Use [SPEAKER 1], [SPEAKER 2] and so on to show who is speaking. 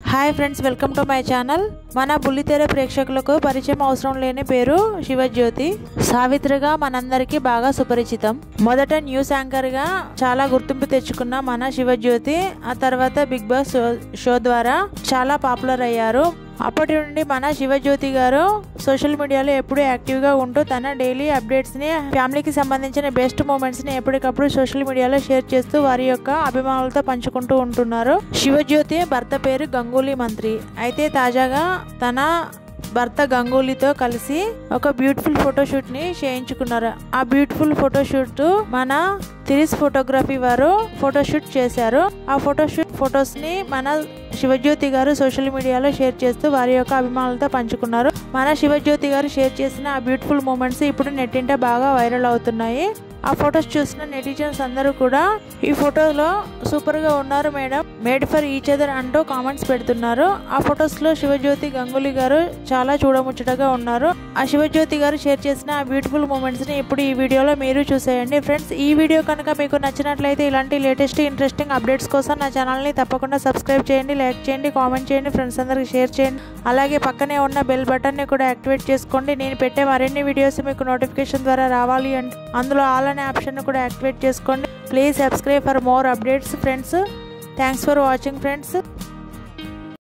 [SPEAKER 1] hi friends welcome to my channel మన బుల్లితెర ప్రేక్షకులకు పరిచయం అవసరం లేని పేరు శివజ్యోతి సావిత్రిగా మనందరికీ బాగా సుపరిచితం మొదట న్యూస్ యాంకర్ గా చాలా గుర్తింపు తెచ్చుకున్న మన శివజ్యోతి ఆ తర్వాత బిగ్ బాస్ షో- షో ద్వారా చాలా పాపులర్ అయ్యారు అప్పటి నుండి మన శివజ్యోతి గారు సోషల్ మీడియాలో ఎప్పుడూ యాక్టివ్గా ఉంటూ తన డైలీ అప్డేట్స్ని ఫ్యామిలీకి సంబంధించిన బెస్ట్ మూమెంట్స్ని ఎప్పటికప్పుడు సోషల్ మీడియాలో షేర్ చేస్తూ వారి యొక్క అభిమానులతో పంచుకుంటూ ఉంటున్నారు శివజ్యోతి భర్త పేరు గంగూలీ మంత్రి అయితే తాజాగా తన భర్త గంగూలీతో కలిసి ఒక బ్యూటిఫుల్ ఫోటోషూట్ ని చేయించుకున్నారు ఆ బ్యూటిఫుల్ ఫోటోషూట్ మన తిరిస్ ఫోటోగ్రఫీ వారు ఫోటోషూట్ చేశారు ఆ ఫోటోషూట్ ఫొటోస్ ని మన శివజ్యోతి గారు సోషల్ మీడియాలో షేర్ చేస్తూ వారి యొక్క అభిమానులతో పంచుకున్నారు మన శివజ్యోతి గారు షేర్ చేసిన ఆ బ్యూటిఫుల్ మూమెంట్స్ ఇప్పుడు నెట్టింట బాగా వైరల్ అవుతున్నాయి ఆ ఫొటోస్ చూసిన నెటిజన్స్ అందరూ కూడా ఈ ఫోటోలో సూపర్ గా ఉన్నారు madam made for each other అంటూ కామెంట్స్ పెడుతున్నారు ఆ ఫొటోస్ లో శివజ్యోతి గంగూలీ గారు చాలా చూడముచ్చటగా ఉన్నారు ఆ శివజ్యోతి గారు షేర్ చేసిన ఆ బ్యూటిఫుల్ మూమెంట్స్ ని ఇప్పుడు ఈ వీడియోలో మీరు చూసేయండి ఫ్రెండ్స్ ఈ వీడియో కనుక మీకు నచ్చినట్లయితే ఇలాంటి లేటెస్ట్ ఇంట్రెస్టింగ్ అప్డేట్స్ కోసం నా ఛానల్ ని తప్పకుండా సబ్స్క్రైబ్ చేయండి లైక్ చేయండి కామెంట్ చేయండి ఫ్రెండ్స్ అందరికి షేర్ చేయండి అలాగే పక్కనే ఉన్న బెల్ బటన్ ని కూడా యాక్టివేట్ చేసుకోండి నేను పెట్టే మరిన్ని వీడియోస్ మీకు నోటిఫికేషన్ ద్వారా రావాలి అంటే అందులో ఆల్ అనే ఆప్షన్ కూడా యాక్టివేట్ చేసుకోండి please subscribe for more updates friends thanks for watching friends